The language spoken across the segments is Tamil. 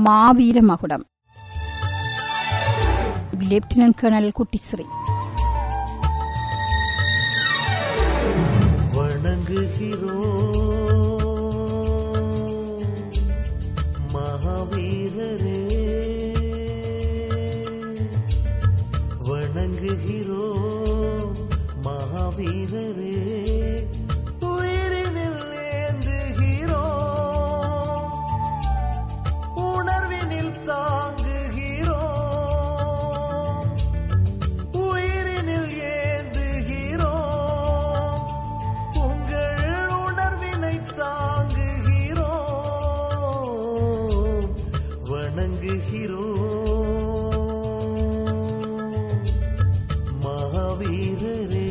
மாவீர மகுடம் லெப்டினன்ட் கர்னல் குட்டிஸ்ரீ வணங்குகிறோம் மகாவீரரே வணங்குகிறோம் மகாவீரரே உயிரினில் ஏந்துகிறோம் உணர்வினில் தாங்குகிறோம் உயிரினில் ஏந்துகிறோம் உங்கள் உணர்வினை தாங்குகிறோம் வணங்குகிறோம் மகாவீரரே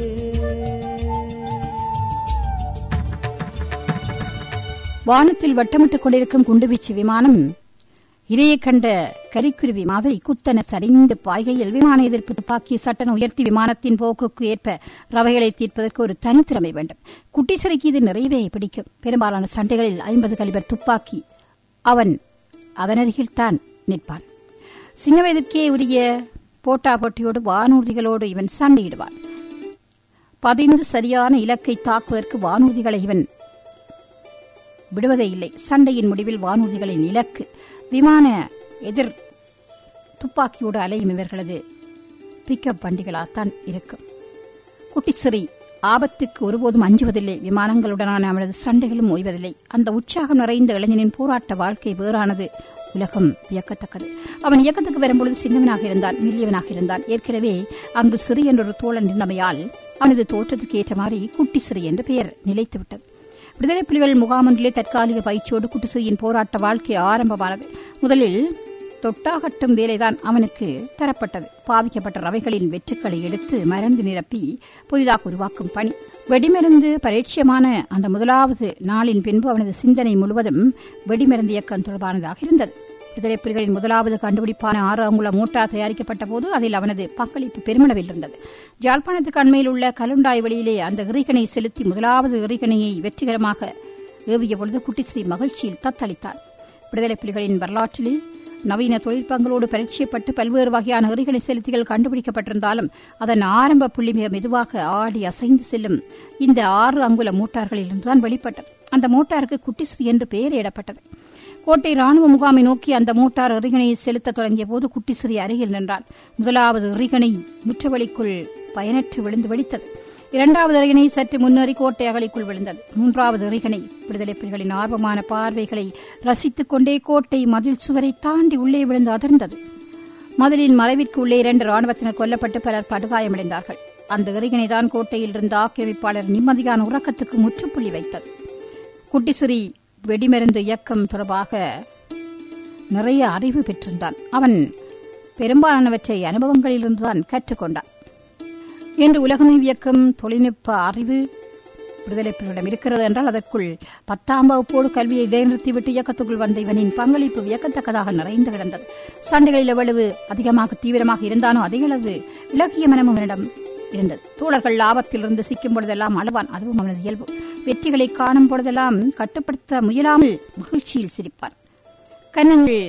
வானத்தில் வட்டமிட்டுக் கொண்டிருக்கும் குண்டுவீச்சு விமானம் இரையை கண்ட கரிக்குருவி மாதிரி குத்தன சரிந்து பாய்கையில் விமான எதிர்ப்பு துப்பாக்கி சட்டன உயர்த்தி விமானத்தின் போக்குக்கு ஏற்ப ரவைகளை தீர்ப்பதற்கு ஒரு தனித்திறமை வேண்டும் குட்டிசிறைக்கு இது நிறையவே பிடிக்கும் பெரும்பாலான சண்டைகளில் ஐம்பது கலிபர் துப்பாக்கி அவன் அதனருகில் தான் நிற்பான் சின்ன வயதுக்கே உரிய போட்டா போட்டியோடு வானூர்திகளோடு இவன் சண்டையிடுவான் பதிந்து சரியான இலக்கை தாக்குவதற்கு வானூர்திகளை இவன் விடுவதே இல்லை சண்டையின் முடிவில் வானூர்திகளின் இலக்கு விமான எதிர் துப்பாக்கியோடு அலையும் இவர்களது பிக்கப் வண்டிகளாகத்தான் இருக்கும் குட்டிச்சிறி ஆபத்துக்கு ஒருபோதும் அஞ்சுவதில்லை விமானங்களுடனான அவனது சண்டைகளும் ஓய்வதில்லை அந்த உற்சாகம் நிறைந்த இளைஞனின் போராட்ட வாழ்க்கை வேறானது உலகம் வியக்கத்தக்கது அவன் இயக்கத்துக்கு வரும்பொழுது சின்னவனாக இருந்தான் மெல்லியவனாக இருந்தான் ஏற்கனவே அங்கு சிறு என்றொரு தோழன் இருந்தமையால் அவனது தோற்றத்துக்கு ஏற்ற மாதிரி குட்டி சிறு என்று பெயர் நிலைத்துவிட்டது விடுதலை புலிகள் முகாமொன்றிலே தற்காலிக பயிற்சியோடு குட்டிசிறியின் போராட்ட வாழ்க்கை ஆரம்பமானது முதலில் தொட்டாகட்டும் வேலைதான் அவனுக்கு தரப்பட்டது பாவிக்கப்பட்ட ரவைகளின் வெற்றுக்களை எடுத்து மருந்து நிரப்பி புதிதாக உருவாக்கும் பணி வெடிமருந்து பரிட்சயமான அந்த முதலாவது நாளின் பின்பு அவனது சிந்தனை முழுவதும் வெடிமருந்து இயக்கம் தொடர்பானதாக இருந்தது விடுதலை புலிகளின் முதலாவது கண்டுபிடிப்பான ஆறு அங்குல மோட்டார் தயாரிக்கப்பட்ட போது அதில் அவனது பங்களிப்பு பெருமளவில் இருந்தது ஜாழ்ப்பாணத்துக்கு அண்மையில் உள்ள கலுண்டாய் வழியிலே அந்த இறைகனை செலுத்தி முதலாவது இறைகனையை வெற்றிகரமாக ஏவிய பொழுது குட்டிஸ்ரீ மகிழ்ச்சியில் தத்தளித்தான் விடுதலை புலிகளின் வரலாற்றிலே நவீன தொழில்நுட்பங்களோடு பரிச்சயப்பட்டு பல்வேறு வகையான எறிகணை செலுத்திகள் கண்டுபிடிக்கப்பட்டிருந்தாலும் அதன் ஆரம்ப புள்ளி மிக மெதுவாக ஆடி அசைந்து செல்லும் இந்த ஆறு அங்குல மோட்டார்களிலிருந்துதான் வெளிப்பட்டது அந்த மோட்டாருக்கு குட்டிஸ்ரீ என்று பெயரிடப்பட்டது கோட்டை ராணுவ முகாமை நோக்கி அந்த மோட்டார் எறிகணையை செலுத்த தொடங்கிய போது குட்டிசிறி அருகில் நின்றான் முதலாவது எறிகணை முற்றவழிக்குள் பயனற்று விழுந்து வெடித்தது இரண்டாவது எறிகணை சற்று முன்னேறி கோட்டை அகலிக்குள் விழுந்தது மூன்றாவது எறிகணை விடுதலை புலிகளின் ஆர்வமான பார்வைகளை ரசித்துக் கொண்டே கோட்டை மதில் சுவரை தாண்டி உள்ளே விழுந்து அதிர்ந்தது மதிலின் மறைவிற்கு உள்ளே இரண்டு ராணுவத்தினர் கொல்லப்பட்டு பலர் படுகாயமடைந்தார்கள் அந்த எறிகணை தான் கோட்டையில் இருந்த ஆக்கிரமிப்பாளர் நிம்மதியான உறக்கத்துக்கு முற்றுப்புள்ளி வைத்தது குட்டிசிறி வெடிமருந்து இயக்கம் தொடர்பாக நிறைய அறிவு பெற்றிருந்தான் அவன் பெரும்பாலானவற்றை அனுபவங்களிலிருந்துதான் கற்றுக்கொண்டான் இன்று உலகம் இயக்கம் தொழில்நுட்ப அறிவு விடுதலை புலிகளிடம் இருக்கிறது என்றால் அதற்குள் பத்தாம் வகுப்போடு கல்வியை இடைநிறுத்திவிட்டு இயக்கத்துக்குள் வந்த இவனின் பங்களிப்பு வியக்கத்தக்கதாக நிறைந்து கிடந்தது சண்டைகளில் எவ்வளவு அதிகமாக தீவிரமாக இருந்தானோ அதிக அளவு இலக்கிய மனமும் அவனிடம் இருந்தது தோழர்கள் லாபத்திலிருந்து சிக்கும் பொழுதெல்லாம் அழுவான் அதுவும் அவனது இயல்பு வெற்றிகளை காணும் பொழுதெல்லாம் கட்டுப்படுத்த முயலாமல் மகிழ்ச்சியில் சிரிப்பான் கன்னங்கள்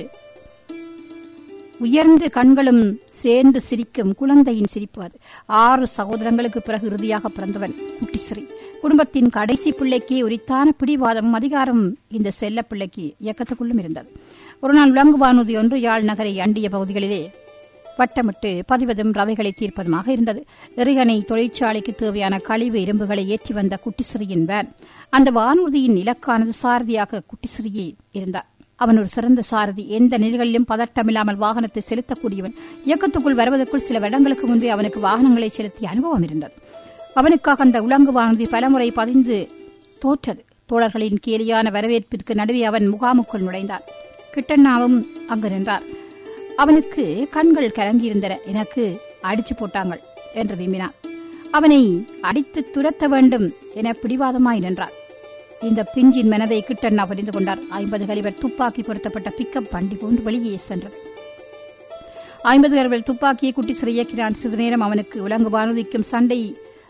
உயர்ந்து கண்களும் சேர்ந்து சிரிக்கும் குழந்தையின் சிரிப்பு அது ஆறு சகோதரங்களுக்கு பிறகு இறுதியாக பிறந்தவன் குட்டிசிறி குடும்பத்தின் கடைசி பிள்ளைக்கு உரித்தான பிடிவாதமும் அதிகாரம் இந்த செல்ல பிள்ளைக்கு இயக்கத்துக்குள்ளும் இருந்தது ஒரு நாள் விலங்கு வானூர்தி ஒன்று யாழ் நகரை அண்டிய பகுதிகளிலே வட்டமிட்டு பதிவதும் ரவைகளை தீர்ப்பதுமாக இருந்தது எறிகணை தொழிற்சாலைக்கு தேவையான கழிவு இரும்புகளை ஏற்றி வந்த குட்டிசிறியின் வேன் அந்த வானூர்தியின் இலக்கானது சாரதியாக குட்டிசிறியே இருந்தார் அவன் ஒரு சிறந்த சாரதி எந்த நிலைகளிலும் பதட்டமில்லாமல் வாகனத்தை செலுத்தக்கூடியவன் இயக்கத்துக்குள் வருவதற்குள் சில வருடங்களுக்கு முன்பே அவனுக்கு வாகனங்களை செலுத்திய அனுபவம் இருந்தது அவனுக்காக அந்த உலங்கு வானூர்தி பலமுறை பதிந்து தோற்றது தோழர்களின் கேலியான வரவேற்பிற்கு நடுவே அவன் முகாமுக்குள் நுழைந்தான் கிட்டண்ணாவும் அங்கு நின்றார் அவனுக்கு கண்கள் கலங்கியிருந்தன எனக்கு அடிச்சு போட்டாங்கள் என்று விரும்பினான் அவனை அடித்து துரத்த வேண்டும் என பிடிவாதமாய் நின்றார் இந்த பிஞ்சின் மனதை கிட்டண்ணா புரிந்து கொண்டார் ஐம்பது கலிவர் துப்பாக்கி பொருத்தப்பட்ட பிக்கப் வண்டி போன்று வெளியே சென்றது ஐம்பது கலிவர் துப்பாக்கியை குட்டி சிறை இயக்கினான் சிறிது நேரம் அவனுக்கு உலங்கு வானதிக்கும் சண்டை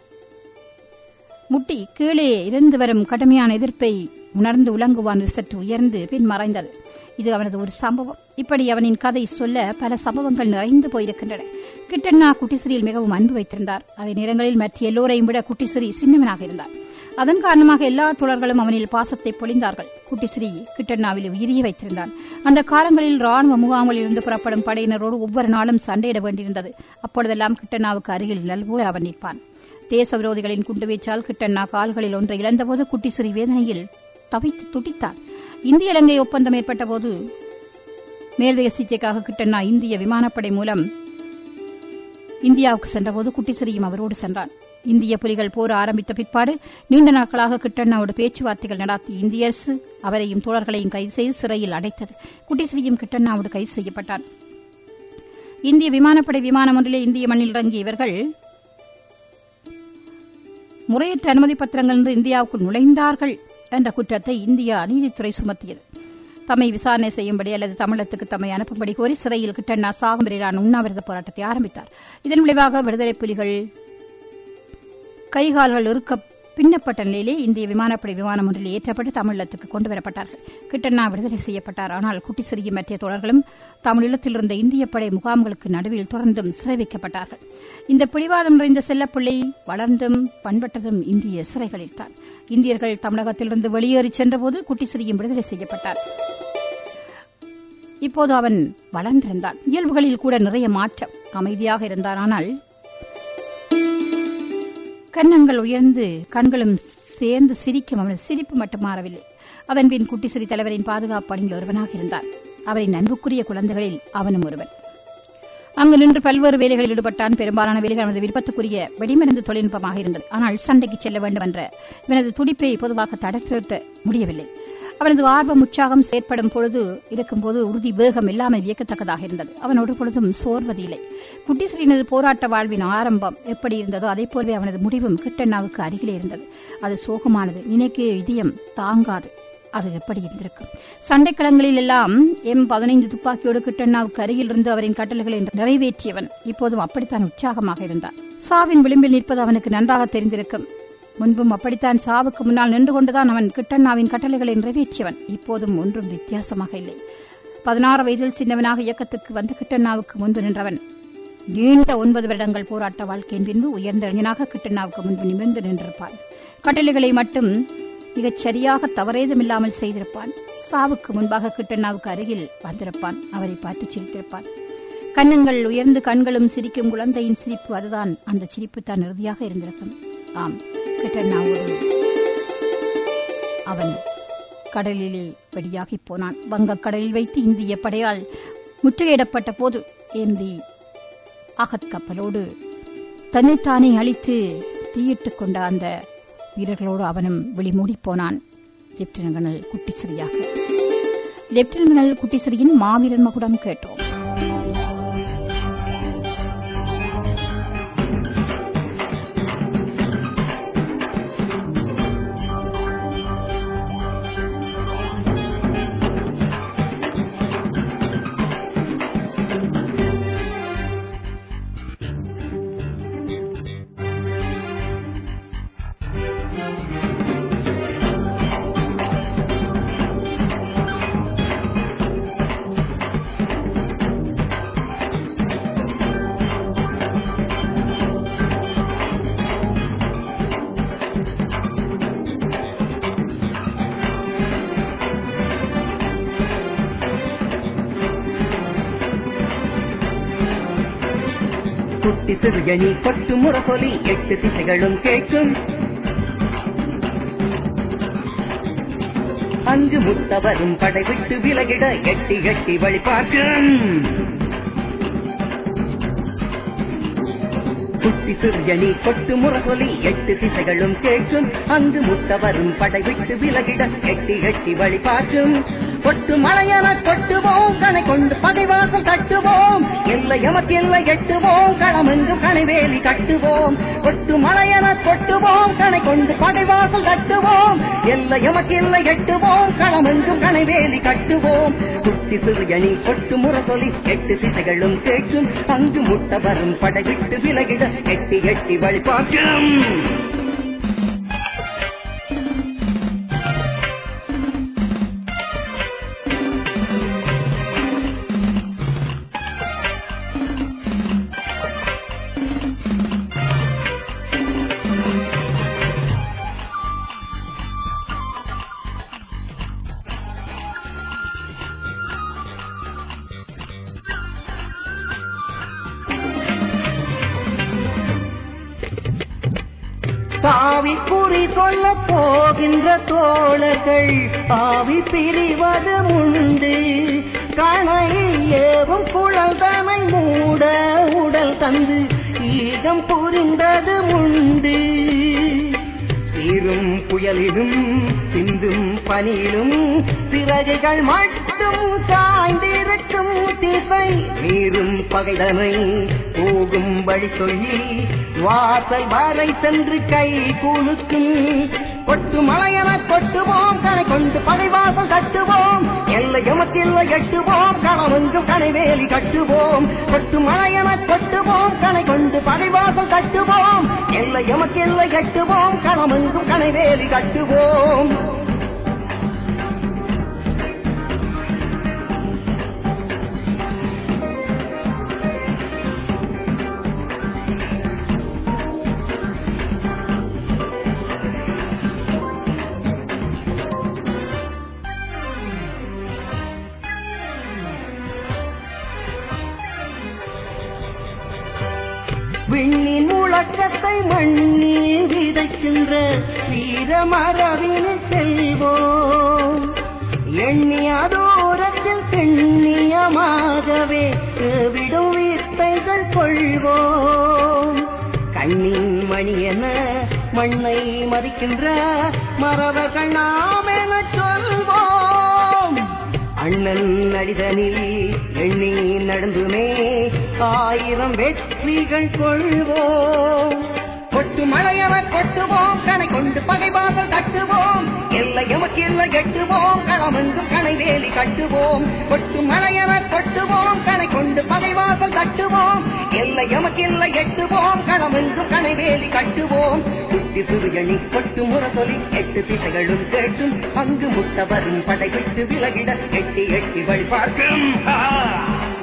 முட்டி கீழே இருந்து வரும் கடுமையான எதிர்ப்பை உணர்ந்து உலங்குவான் சற்று உயர்ந்து பின் மறைந்தது இது அவனது ஒரு சம்பவம் இப்படி அவனின் கதை சொல்ல பல சம்பவங்கள் நிறைந்து போயிருக்கின்றன கிட்டண்ணா குட்டிசிறியில் மிகவும் அன்பு வைத்திருந்தார் அதே நேரங்களில் மற்ற எல்லோரையும் விட குட்டிசிறி சின்னவனாக இருந்தார் அதன் காரணமாக எல்லா தோழர்களும் அவனில் பாசத்தை பொழிந்தார்கள் குட்டிஸ்ரீ கிட்டண்ணாவில் உயிரிய வைத்திருந்தான் அந்த காலங்களில் ராணுவ முகாமில் இருந்து புறப்படும் படையினரோடு ஒவ்வொரு நாளும் சண்டையிட வேண்டியிருந்தது அப்பொழுதெல்லாம் கிட்டண்ணாவுக்கு அருகில் நல்போல் அவன் நிற்பான் தேச விரோதிகளின் குண்டுவீச்சால் கிட்டண்ணா கால்களில் ஒன்றை இழந்தபோது குட்டிஸ்ரீ வேதனையில் தவித்து துடித்தார் இந்திய இலங்கை ஒப்பந்தம் ஏற்பட்டபோது மேல்தேய சிகிச்சைக்காக கிட்டண்ணா இந்திய விமானப்படை மூலம் இந்தியாவுக்கு சென்றபோது குட்டிசிறியும் அவரோடு சென்றான் இந்திய புலிகள் போர் ஆரம்பித்த பிற்பாடு நீண்ட நாட்களாக கிட்டண்ணாவோடு பேச்சுவார்த்தைகள் நடத்தி இந்திய அரசு அவரையும் தோழர்களையும் கைது செய்து சிறையில் அடைத்தது குட்டிசிறியும் கிட்டண்ணாவோடு கைது செய்யப்பட்டான் இந்திய விமானப்படை விமானம் ஒன்றிலே இந்திய மண்ணில் இறங்கிய இவர்கள் முறையற்ற அனுமதி பத்திரங்களிலிருந்து இந்தியாவுக்குள் நுழைந்தார்கள் என்ற குற்றத்தை இந்திய நீதித்துறை சுமத்தியது தம்மை விசாரணை செய்யும்படி அல்லது தமிழகத்துக்கு தம்மை அனுப்பும்படி கோரி சிறையில் கிட்டண்ணா சாகும் வரையிலான உண்ணாவிரத போராட்டத்தை ஆரம்பித்தார் இதன் விளைவாக விடுதலை புலிகள் கைகால்கள் இருக்க பின்னப்பட்ட நிலையிலே இந்திய விமானப்படை விமானம் ஒன்றில் ஏற்றப்பட்டு தமிழகத்துக்கு கொண்டு வரப்பட்டார்கள் கிட்டண்ணா விடுதலை செய்யப்பட்டார் ஆனால் குட்டிசிறிய மற்ற தோழர்களும் தமிழீழத்தில் இருந்த இந்திய படை முகாம்களுக்கு நடுவில் தொடர்ந்தும் சிறை வைக்கப்பட்டார்கள் இந்த பிடிவாதம் நிறைந்த செல்லப்பிள்ளை வளர்ந்தும் பண்பட்டதும் இந்திய சிறைகளில்தான் இந்தியர்கள் தமிழகத்திலிருந்து வெளியேறி சென்றபோது குட்டிசிறியும் விடுதலை செய்யப்பட்டார் இப்போது அவன் வளர்ந்திருந்தான் இயல்புகளில் கூட நிறைய மாற்றம் அமைதியாக இருந்தான் ஆனால் கன்னங்கள் உயர்ந்து கண்களும் சேர்ந்து சிரிக்கும் அவனது சிரிப்பு மட்டும் மாறவில்லை அதன்பின் குட்டிசிறி தலைவரின் பாதுகாப்பு பணியில் ஒருவனாக இருந்தார் அவரின் அன்புக்குரிய குழந்தைகளில் அவனும் ஒருவன் அங்கு நின்று பல்வேறு வேலைகளில் ஈடுபட்டான் பெரும்பாலான வேலைகள் அவனது விருப்பத்துக்குரிய வெடிமருந்து தொழில்நுட்பமாக இருந்தது ஆனால் சண்டைக்கு செல்ல வேண்டும் என்ற இவனது துடிப்பை பொதுவாக தடுத்து முடியவில்லை அவனது ஆர்வம் உற்சாகம் செயற்படும் பொழுது இருக்கும்போது உறுதி வேகம் இல்லாமல் வியக்கத்தக்கதாக இருந்தது அவன் ஒரு பொழுதும் சோர்வதில்லை குட்டிஸ்ரீனது போராட்ட வாழ்வின் ஆரம்பம் எப்படி இருந்ததோ அதே போலவே அவனது முடிவும் கிட்டண்ணாவுக்கு அருகிலே இருந்தது அது சோகமானது நினைக்க இதயம் தாங்காது அது எப்படி இருந்திருக்கும் சண்டைக்களங்களில் எல்லாம் எம் பதினைந்து துப்பாக்கியோடு கிட்டண்ணாவுக்கு அருகில் இருந்து அவரின் கட்டளைகளை நிறைவேற்றியவன் இப்போதும் அப்படித்தான் உற்சாகமாக இருந்தான் சாவின் விளிம்பில் நிற்பது அவனுக்கு நன்றாக தெரிந்திருக்கும் முன்பும் அப்படித்தான் சாவுக்கு முன்னால் நின்று கொண்டுதான் அவன் கிட்டண்ணாவின் கட்டளைகளை நிறைவேற்றியவன் இப்போதும் ஒன்றும் வித்தியாசமாக இல்லை பதினாறு வயதில் சின்னவனாக இயக்கத்துக்கு வந்த கிட்டண்ணாவுக்கு முன்பு நின்றவன் நீண்ட ஒன்பது வருடங்கள் போராட்ட வாழ்க்கையின் பின்பு உயர்ந்த இளைஞனாக கிட்டண்ணாவுக்கு முன்பு நிமிர்ந்து நின்றிருப்பான் கட்டளைகளை மட்டும் மிகச் சரியாக தவறேதுமில்லாமல் செய்திருப்பான் சாவுக்கு முன்பாக கிட்டண்ணாவுக்கு அருகில் வந்திருப்பான் அவரை பார்த்து சிரித்திருப்பான் கன்னங்கள் உயர்ந்து கண்களும் சிரிக்கும் குழந்தையின் சிரிப்பு அதுதான் அந்த சிரிப்பு தான் இறுதியாக இருந்திருக்கும் ஆம் கிட்டண்ணாவோடு அவன் கடலிலே வெடியாகிப் போனான் வங்கக் கடலில் வைத்து இந்திய படையால் முற்றுகையிடப்பட்ட போது ஏந்தி ஆகத் கப்பலோடு தன்னைத்தானே அழித்து தீயிட்டுக் கொண்ட அந்த வீரர்களோடு அவனும் வெளிமூடி போனான் லெப்டினன்ட் கர்னல் குட்டிசிறியாக லெப்டினன்ட் கர்னல் குட்டிசிறியின் மாவீரன் மகுடம் கேட்டோம் குட்டி சிறுகணி கொட்டு முரசொலி எட்டு திசைகளும் கேட்கும் அங்கு முத்தவரும் படை விட்டு விலகிட எட்டி எட்டி வழி பார்க்கும் குட்டி சிறுகணி கொட்டு முரசொலி எட்டு திசைகளும் கேட்கும் அங்கு முத்தவரும் படை விட்டு விலகிட எட்டி எட்டி வழி பார்க்கும் கொட்டு மலையென கொட்டுவோம் கணை கொண்டு பகைவாசல் கட்டுவோம் எல்லை எமக்கு எல்லை எட்டுவோம் களமெங்கும் கனைவேலி கட்டுவோம் கொட்டு மலையென கொட்டுவோம் கணை கொண்டு பகைவாசல் கட்டுவோம் எல்லை எமக்கு எல்லை எட்டுவோம் களமெங்கும் கனைவேலி கட்டுவோம் குட்டி சிறுகணி கொட்டு முரசொலி எட்டு திசைகளும் கேட்கும் அங்கு முட்ட வரும் படை விட்டு விலகிட எட்டி எட்டி வழி பார்க்கும் தாவி குறி சொல்ல போகின்ற தோழர்கள் ஆவி பிரிவது உண்டு கணையில் ஏவும் குழல் தனை மூட உடல் தந்து ஈகம் புரிந்தது உண்டு சீரும் புயலிலும் சிந்தும் பனியிலும் சிறகுகள் மட்டும் சாய்ந்திருக்கும் திசை மீறும் பகைதனை போகும் வழி சொல்லி வாசல் வரை சென்று கை குலுக்கும் கொட்டு மலையென கொட்டுவோம் கணை கொண்டு பகைவாசல் கட்டுவோம் எல்லை எமக்கில்லை எட்டுவோம் களமெங்கும் கனைவேலி கட்டுவோம் கொட்டு மலையென கொட்டுவோம் கணை கொண்டு பகைவாசல் கட்டுவோம் எல்லை எமக்கில்லை எட்டுவோம் களமெங்கும் கனைவேலி கட்டுவோம் விண்ணின் முழக்கத்தை மண்ணில் விதைக்கின்ற வீரமரவின் செல்வோம் எண்ணிய தூரத்தில் பெண்ணியமாகவே விடும் வித்தைகள் கொள்வோம் கண்ணின் மணி என மண்ணை மதிக்கின்ற மறவர்கள் நாம் என சொல்வோம் அண்ணன் அடிதனில் எண்ணி நடந்துமே ஆயிரம் வெற்றிகள் கொள்வோம் கொட்டு மலையவர் கொட்டுவோம் கணை கொண்டு பகைவாசல் கட்டுவோம் எல்லை எமக்கு இல்லை எட்டுவோம் களமெங்கும் கணை வேலி கட்டுவோம் கொட்டு மலையவர் கொட்டுவோம் கணை கொண்டு பகைவாசல் கட்டுவோம் எல்லை எமக்கு இல்லை எட்டுவோம் களமெங்கும் கணை வேலி கட்டுவோம் சுத்தி சுரியணி கொட்டு முரசொலி எட்டு திசைகளும் கேட்டும் அங்கு முட்டவரும் படை விட்டு விலகிட எட்டி எட்டி வழி பார்க்கும்